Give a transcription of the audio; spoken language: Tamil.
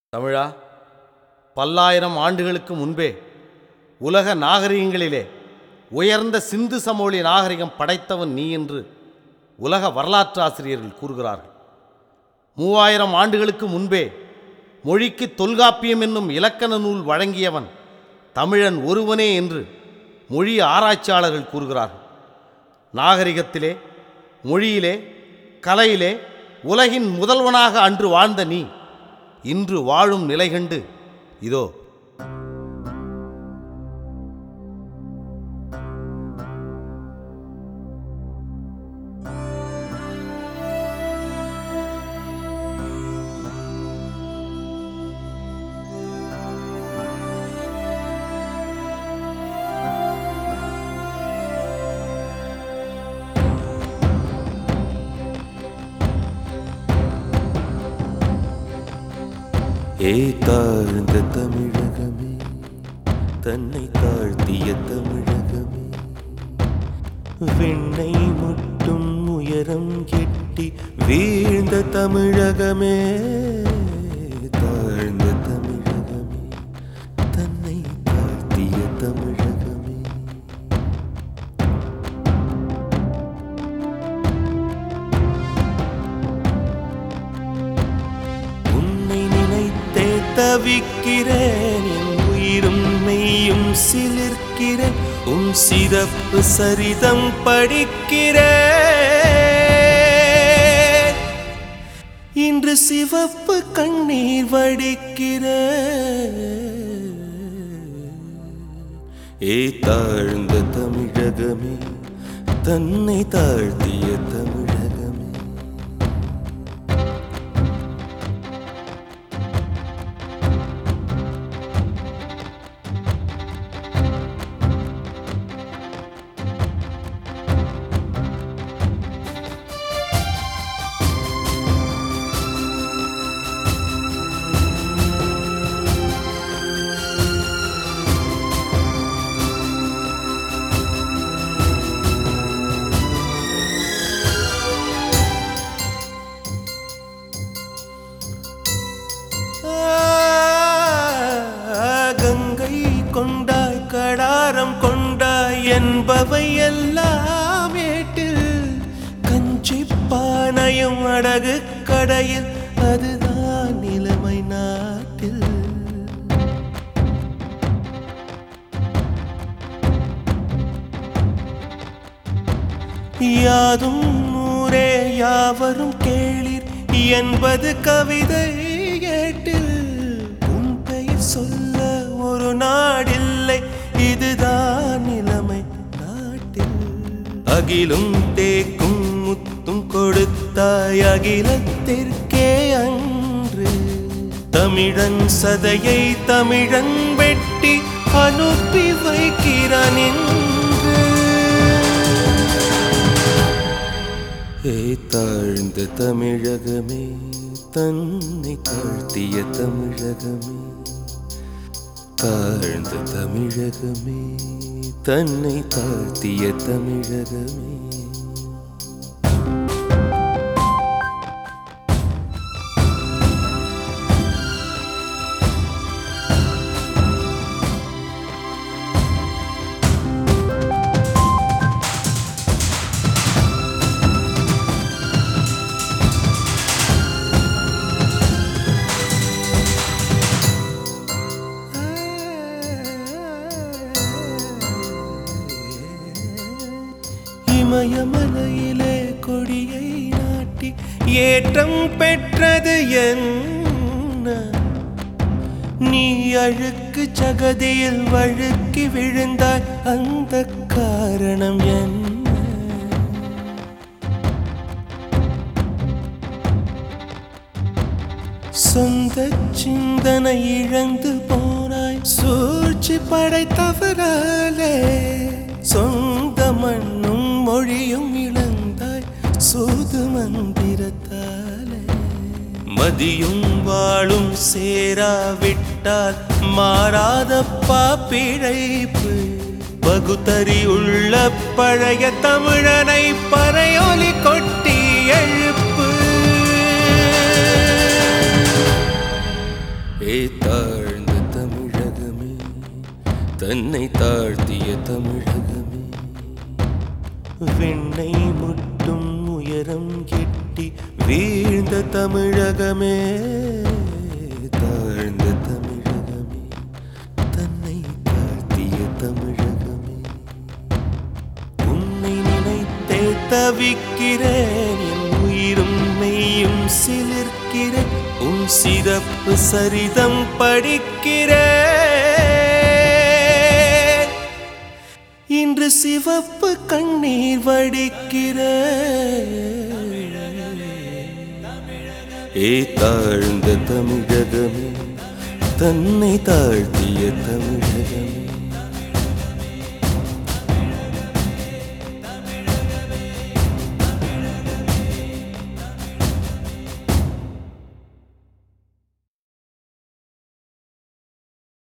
தமிழா பல்லாயிரம் ஆண்டுகளுக்கு முன்பே உலக நாகரிகங்களிலே உயர்ந்த சிந்து சமவெளி நாகரிகம் படைத்தவன் நீ என்று உலக வரலாற்று ஆசிரியர்கள் கூறுகிறார்கள் மூவாயிரம் ஆண்டுகளுக்கு முன்பே மொழிக்கு தொல்காப்பியம் என்னும் இலக்கண நூல் வழங்கியவன் தமிழன் ஒருவனே என்று மொழி ஆராய்ச்சியாளர்கள் கூறுகிறார்கள் நாகரிகத்திலே மொழியிலே கலையிலே உலகின் முதல்வனாக அன்று வாழ்ந்த நீ இன்று வாழும் நிலை கண்டு இதோ ஏ தாழ்ந்த தமிழகமே தன்னை தாழ்த்திய தமிழகமே விண்ணை முட்டும் உயரம் எட்டி வீழ்ந்த தமிழகமே தாழ்ந்த தமிழகமே தன்னை தாழ்த்திய தமிழகமே உன்னை நினைத்தே தவிக்கிறேன் என் உயிரும் மெய்யும் சிலிர்க்கிறேன் உன் சிறப்பு சரிதம் படிக்கிறேன் இன்று சிவப்பு கண்ணீர் வடிக்கிறேன் ஏ தாழ்ந்த தமிழகமே தன்னை தாழ்த்திய தமிழகமே ஆ, கங்கை கொண்டாய் கடாரம் கொண்டாய் என்பவை எல்லாம் ஏட்டில் கஞ்சி பானையும் அடகு கடையில் அதுதான் நிலைமை நாட்டில் யாதும் ஊரே யாவரும் கேளீர் என்பது கவிதை ஏட்டில் உன் பெயர் சொல்ல ஒரு நாடில்லை இதுதான் நிலைமை நாட்டில் அகிலும் தேக்கும் முத்தும் கொடுத்தாய் அகிலத்திற்கே அன்று தமிழன் சதையை தமிழன் வெட்டி அனுப்பி வைக்கிறான் என்று ஏ தாழ்ந்த தமிழகமே தன்னை தாழ்த்திய தமிழகமே தாழ்ந்த தமிழகமே தன்னை தாழ்த்திய தமிழகமே இமயமலையிலே கொடியை நாட்டி ஏற்றம் பெற்றது என்ன நீ அழுக்கு சகதியில் வழுக்கி விழுந்தாய் அந்த காரணம் என்ன சொந்த சிந்தனை இழந்து போனாய் சூழ்ச்சி படைத்தவராலே சொந்த மண்ணும் மொழியும் இழந்தாய் சூது மந்திரத்தாலே மதியும் வாழும் சேராவிட்டால் மாறாத பாப்பிழைப்பு பகுத்தறி உள்ள பழைய தமிழனை பறையொலி கொட்டி எழுப்பு ஏ தாழ்ந்த தமிழகமே தன்னை தாழ்த்திய தமிழகமே விண்ணை முட்டும் உயரம் எட்டி வீழ்ந்த தமிழகமே தாழ்ந்த தமிழகமே தன்னை தாழ்த்திய தமிழகமே உன்னை நினைத்தே தவிக்கிறேன் என் உயிரும் மெய்யும் சிலிர்க்கிறேன் உன் சிறப்பு சரிதம் படிக்கிறேன் இன்று சிவப்பு கண்ணீர் வடிக்கிறேன் ஏ தாழ்ந்த தமிழகமே தன்னை தாழ்த்திய தமிழகமே